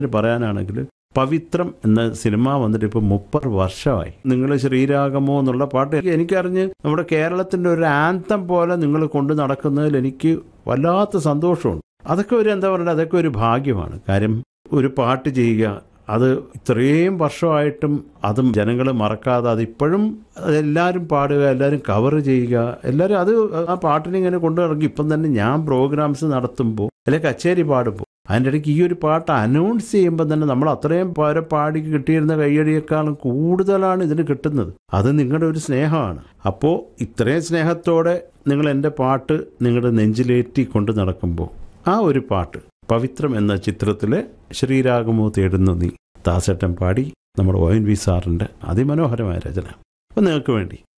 പറയാനാണെങ്കിൽ പവിത്രം എന്ന സിനിമ വന്നിട്ട് ഇപ്പോൾ മുപ്പത് വർഷമായി നിങ്ങൾ ശ്രീരാഗമോ എന്നുള്ള പാട്ട് എനിക്കറിഞ്ഞ് നമ്മുടെ കേരളത്തിൻ്റെ ഒരു ആന്തം പോലെ നിങ്ങൾ കൊണ്ട് നടക്കുന്നതിൽ എനിക്ക് വല്ലാത്ത സന്തോഷമുണ്ട് അതൊക്കെ ഒരു എന്താ പറയുക അതൊക്കെ ഒരു ഭാഗ്യമാണ് കാര്യം ഒരു പാട്ട് ചെയ്യുക അത് ഇത്രയും വർഷമായിട്ടും അതും ജനങ്ങൾ മറക്കാതെ അതിപ്പോഴും എല്ലാവരും പാടുക എല്ലാവരും കവർ ചെയ്യുക എല്ലാവരും അത് ആ പാട്ടിനെ ഇങ്ങനെ കൊണ്ടു ഇറങ്ങി ഇപ്പം തന്നെ ഞാൻ പ്രോഗ്രാംസ് നടത്തുമ്പോൾ അല്ലെങ്കിൽ കച്ചേരി പാടുമ്പോൾ അതിൻ്റെ ഇടയ്ക്ക് ഈ ഒരു പാട്ട് അനൗൺസ് ചെയ്യുമ്പോൾ തന്നെ നമ്മൾ അത്രയും പേരെ പാടി കിട്ടിയിരുന്ന കയ്യടിയേക്കാളും കൂടുതലാണ് ഇതിന് കിട്ടുന്നത് അത് നിങ്ങളുടെ ഒരു സ്നേഹമാണ് അപ്പോൾ ഇത്രയും സ്നേഹത്തോടെ നിങ്ങൾ എൻ്റെ പാട്ട് നിങ്ങളുടെ നെഞ്ചിലേറ്റി കൊണ്ട് നടക്കുമ്പോൾ ആ ഒരു പാട്ട് പവിത്രം എന്ന ചിത്രത്തിലെ ശ്രീരാഗമോ തേടുന്നു നീ ദാസേട്ടൻ പാടി നമ്മുടെ ഒ എൻ വി സാറിൻ്റെ അതിമനോഹരമായ രചന അപ്പം നിങ്ങൾക്ക് വേണ്ടി